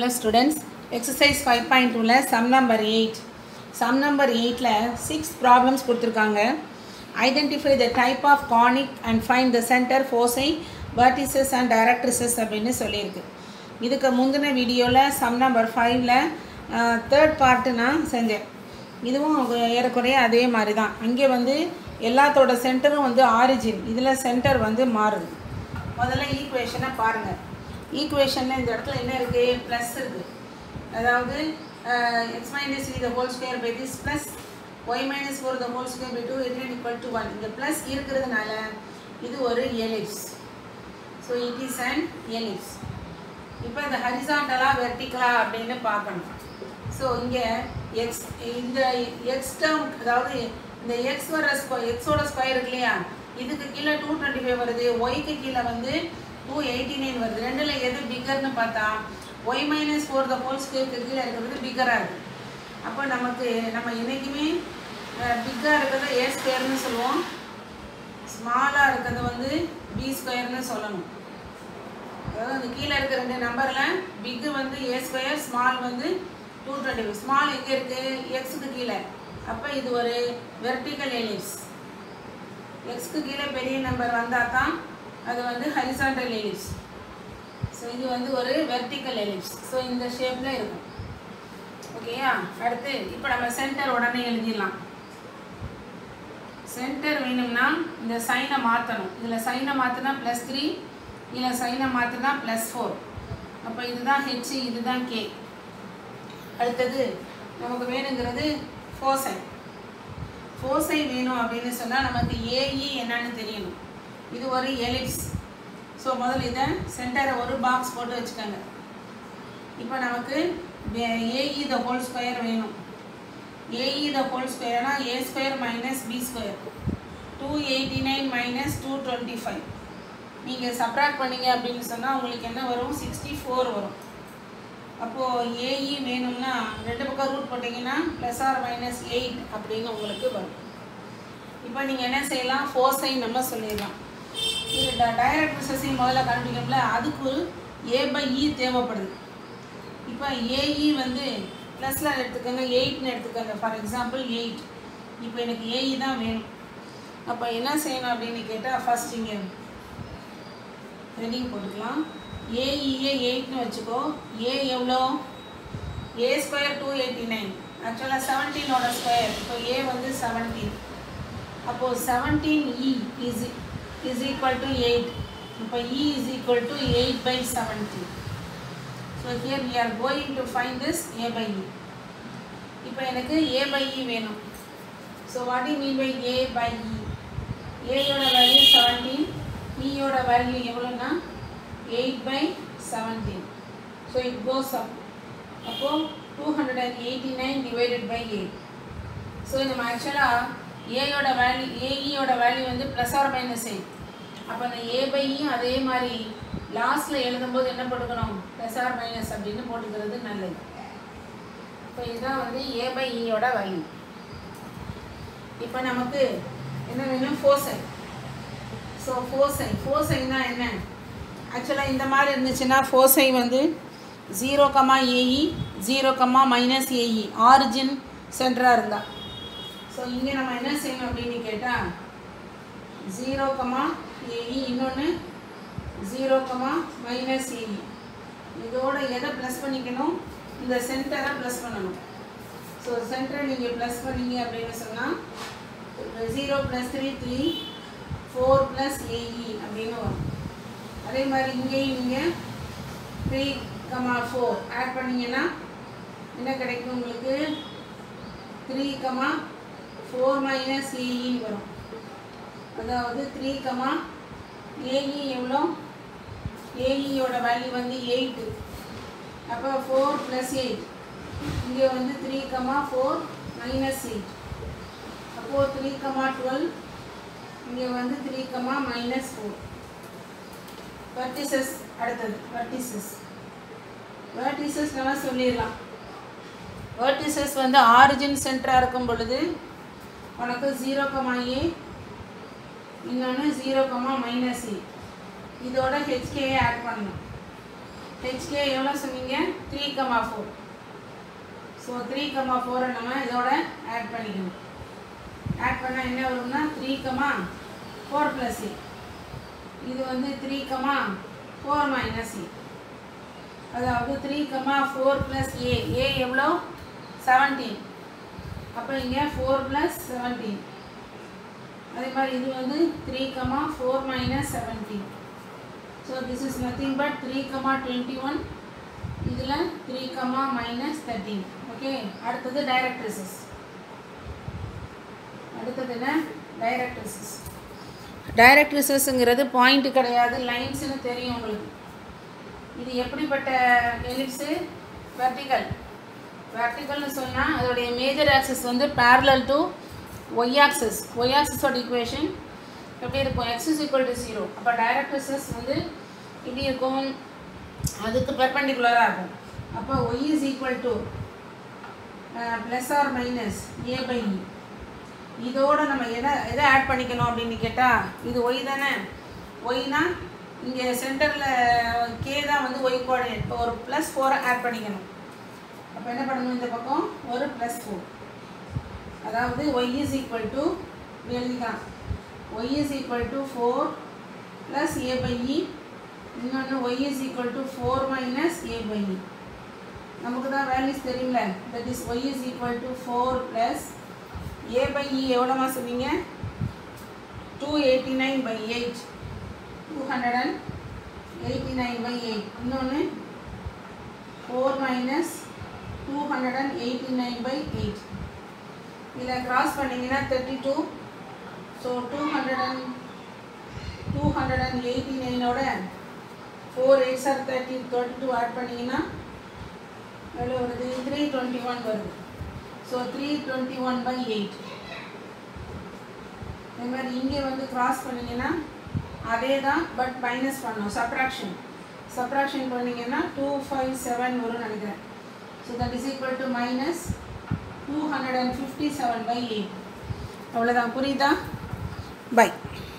dear students exercise five point டூவில் sum number eight sum number எயிட்டில் six problems கொடுத்துருக்காங்க identify the type of conic and find the centre foci vertices and directrices அப்படின்னு சொல்லியிருக்கு இதுக்கு முந்தின வீடியோவில் sum number ஃபைவ்ல தேர்ட் பார்ட்டு நான் செஞ்சேன் இதுவும் ஏறக்குறைய அதே மாதிரி தான் அங்கே வந்து எல்லாத்தோட சென்டரும் வந்து ஆரிஜின் இதில் சென்டர் வந்து மாறுது முதல்ல ஈக்குவேஷனை பாருங்கள் ஈக்குவேஷனில் இந்த இடத்துல என்ன இருக்குது ப்ளஸ் இருக்குது அதாவது x minus three the whole square by this plus y minus four the whole square by two eight equal to one இந்த ப்ளஸ் இருக்கிறதுனால இது ஒரு ellipse so it is and ellipse இப்போ இந்த ஹரிசாண்டலா வெர்டிக்கலா அப்படின்னு பார்க்கணும் ஸோ இங்கே எக்ஸ் இந்த எக்ஸ் டேர்ம் அதாவது இந்த எக்ஸ் வர ஸ்கொ எக்ஸோட ஸ்கொயர் இருக்கு இல்லையா இதுக்கு கீழே டூ டுவெண்ட்டி ஃபைவ் வருது ஒய்க்கு கீழே வந்து டூ எயிட்டி நைன் வருது ரெண்டில் எது பிகர்னு பார்த்தா y minus four the whole ஸ்கொயருக்கு கீழே இருக்கிறது பிகராக இருக்குது அப்போ நமக்கு நம்ம என்றைக்குமே பிக்காக இருக்கிறத ஏ ஸ்கொயர்னு சொல்லுவோம் ஸ்மாலாக இருக்கிறத வந்து பி ஸ்கொயர்னு சொல்லணும் அதாவது அந்த கீழே இருக்க ரெண்டு நம்பரில் பிக்கு வந்து ஏ ஸ்கொயர் ஸ்மால் வந்து டூ டுவெண்ட்டி ஃபைவ் ஸ்மால் எங்கே இருக்குது எக்ஸுக்கு கீழே அப்போ இது ஒரு வெர்டிக்கல் எலிப்ஸ் எக்ஸ்க்கு கீழே பெரிய நம்பர் வந்தால் தான் அது வந்து ஹரிசாண்டல் எலிப்ஸ் ஸோ இது வந்து ஒரு வெர்டிக்கல் எலிப்ஸ் ஸோ இந்த ஷேப்பில் இருக்கும் ஓகேயா அடுத்து இப்போ நம்ம சென்டர் உடனே எழுதிடலாம் சென்டர் வேணும்னா இந்த சைனை மாற்றணும் இதில் சைனை மாற்றினா ப்ளஸ் த்ரீ இதில் சைனை மாற்றினா ப்ளஸ் ஃபோர் அப்போ இதுதான் ஹெச் இதுதான் கே அடுத்தது நமக்கு வேணுங்கிறது ஃபோசை ஃபோசை வேணும் அப்படின்னு சொன்னால் நமக்கு ஏஇ என்னன்னு தெரியணும் இது ஒரு எலிப்ஸ் ஸோ முதல்ல இதை சென்டரை ஒரு பாக்ஸ் போட்டு வச்சுக்கோங்க இப்போ நமக்கு ஏஇ த ஹோல் ஸ்கொயர் வேணும் ஏஇ த ஹோல் ஸ்கொயர்னா a square minus b square two eighty nine minus two twenty five நீங்கள் சப்ராக்ட் பண்ணீங்க அப்படின்னு சொன்னால் உங்களுக்கு என்ன வரும் சிக்ஸ்டி ஃபோர் வரும் அப்போது ஏஇ வேணும்னா ரெண்டு பக்கம் ரூட் போட்டிங்கன்னா ப்ளஸ் ஆர் மைனஸ் எயிட் அப்படின்னு உங்களுக்கு வரும் இப்போ நீங்கள் என்ன செய்யலாம் ஃபோர்ஸை நம்ம சொல்லிடலாம் இது டைரக்ட் ரிசஸையும் முதல்ல கண்டுபிடிக்கணும்ல அதுக்கு ஏ பை இ தேவைப்படுது இப்போ ஏஇ வந்து ப்ளஸில் எடுத்துக்கோங்க எயிட்னு எடுத்துக்கோங்க ஃபார் எக்ஸாம்பிள் எயிட் இப்போ எனக்கு ஏஇ தான் வேணும் அப்போ என்ன செய்யணும் அப்படின்னு கேட்டால் ஃபஸ்ட் இங்கே ஹெட்டிங் போட்டுக்கலாம் ஏஇஏ எயிட்னு வச்சுக்கோ ஏ எவ்வளோ a square two eighty nine ஆக்சுவலாக செவன்டீனோட ஸ்கொயர் இப்போ ஏ வந்து செவன்டீன் அப்போது seventeen e is is equal to eight இப்போ e is equal to eight by seventeen so here we are going to find this a by e இப்போ எனக்கு a by e வேணும் so what you mean by a by e ஏயோட value seventeen இயோட value எவ்வளோன்னா eight by seventeen so it goes அப் அப்போது two hundred and eighty nine divided by eight so நம்ம ஆக்சுவலாக ஏயோட வேல்யூ ஏஇயோட வேல்யூ வந்து ப்ளஸ் ஆர் மைனஸ் எயிட் அப்போ அந்த ஏ பையும் அதே மாதிரி லாஸ்ட்டில் எழுதும்போது என்ன போட்டுக்கணும் ப்ளஸ் ஆர் மைனஸ் அப்படின்னு போட்டுக்கிறது நல்லது இப்போ இதுதான் வந்து ஏ பை இயோட வேல்யூ இப்போ நமக்கு என்ன வேணும் ஃபோசை ஸோ ஃபோசை ஃபோசைனா என்ன ஆக்சுவலாக இந்த மாதிரி இருந்துச்சுன்னா ஃபோசை வந்து zero comma a e zero comma minus a e origin சென்டராக இருந்தால் ஸோ இங்கே நம்ம என்ன செய்யணும் அப்படின்னு கேட்டால் ஜீரோ கமா ஏஇ இன்னொன்று ஜீரோ கமா மைனஸ் ஏஇ இதோட எதை ப்ளஸ் பண்ணிக்கணும் இந்த சென்டரை ப்ளஸ் பண்ணணும் ஸோ சென்டரை நீங்கள் ப்ளஸ் பண்ணீங்க அப்படின்னு சொன்னால் zero plus three three four plus a e அப்படின்னு வரும் அதே மாதிரி இங்கேயும் நீங்கள் த்ரீ கமா ஃபோர் ஆட் பண்ணிங்கன்னா என்ன கிடைக்கும் உங்களுக்கு த்ரீ கமா ஃபோர் மைனஸ் ஏஇன்னு வரும் அதாவது த்ரீ கமா ஏஇ எவ்வளோ ஏஇயோட வேல்யூ வந்து எயிட்டு அப்போ ஃபோர் ப்ளஸ் எயிட் இங்கே வந்து three comma four minus eight அப்போது த்ரீ கமா டுவெல் இங்கே வந்து three comma minus four vertices அடுத்தது வர்டிசஸ் வர்டிசஸ் நம்ம சொல்லிடலாம் வர்டிசஸ் வந்து ஆரிஜின் சென்டராக இருக்கும் பொழுது உனக்கு ஜீரோ கமா ஏ இன்னொன்று ஜீரோ கமா மைனஸ் ஏ இதோட ஹெச்கேயை ஆட் பண்ணணும் ஹெச்கே எவ்வளோ சொன்னீங்க three comma four so three comma ஃபோரை நம்ம இதோட ஆட் பண்ணிக்கணும் ஆட் பண்ணால் என்ன வரும்னா three comma four plus a இது வந்து three comma four minus a அதாவது three comma four plus a a எவ்வளோ செவன்டீன் அப்போ இங்கே ஃபோர் ப்ளஸ் செவன்டீன் அதே மாதிரி இது வந்து three comma four minus seventeen so this is nothing but three comma twenty one இதில் three comma minus thirteen okay அடுத்தது டைரக்ட்ரிசஸ் அடுத்தது என்ன டைரக்ட்ரிசஸ் டைரக்ட்ரிசஸ்ங்கிறது பாயிண்ட் கிடையாது லைன்ஸ்னு தெரியும் உங்களுக்கு இது எப்படிப்பட்ட எலிப்ஸு வெர்டிக்கல் வெர்டிக்கல்னு சொன்னால் அதோடைய மேஜர் ஆக்சஸ் வந்து parallel to y axis y ஆக்சஸோட ஈக்குவேஷன் எப்படி இருக்கும் x is equal to zero அப்போ டைரக்ட்ரிசஸ் வந்து இப்படி இருக்கும் அதுக்கு பெர்பெண்டிகுலராக இருக்கும் அப்போ y is equal to plus or minus a by e இதோட நம்ம எதை எதை ஆட் பண்ணிக்கணும் அப்படின்னு கேட்டால் இது ஒய் தானே ஒய்னா இங்கே சென்டரில் கே தான் வந்து ஒய் கோஆர்டினேட் இப்போ ஒரு ப்ளஸ் ஃபோரை ஆட் பண்ணிக்கணும் அப்போ என்ன பண்ணணும் இந்த பக்கம் ஒரு ப்ளஸ் ஃபோர் அதாவது ஒய் இஸ் ஈக்குவல் டு எழுதிக்கலாம் y is equal to four plus a by e இன்னொன்று y is equal to four minus a by e நமக்கு தான் வேல்யூஸ் தெரியும்ல that is y is equal to four plus a by e எவ்வளோமா சொன்னீங்க two eighty nine by eight two hundred and eighty nine by eight இன்னொன்று four minus two hundred and eighty nine by eight இதில் cross பண்ணிங்கன்னா thirty two so two hundred and two hundred and eighty நைனோட four eight sir thirty thirty two add பண்ணிங்கன்னா எவ்வளோ வருது three twenty one வருது so three twenty one by eight அதே மாதிரி இங்கே வந்து கிராஸ் பண்ணிங்கன்னா அதே தான் பட் மைனஸ் பண்ணணும் சப்ராக்ஷன் சப்ராக்ஷன் பண்ணிங்கன்னா டூ ஃபைவ் செவன் வரும்னு நினைக்கிறேன் so that is equal to minus two hundred and fifty seven by eight அவ்வளோதான் புரியுதா பை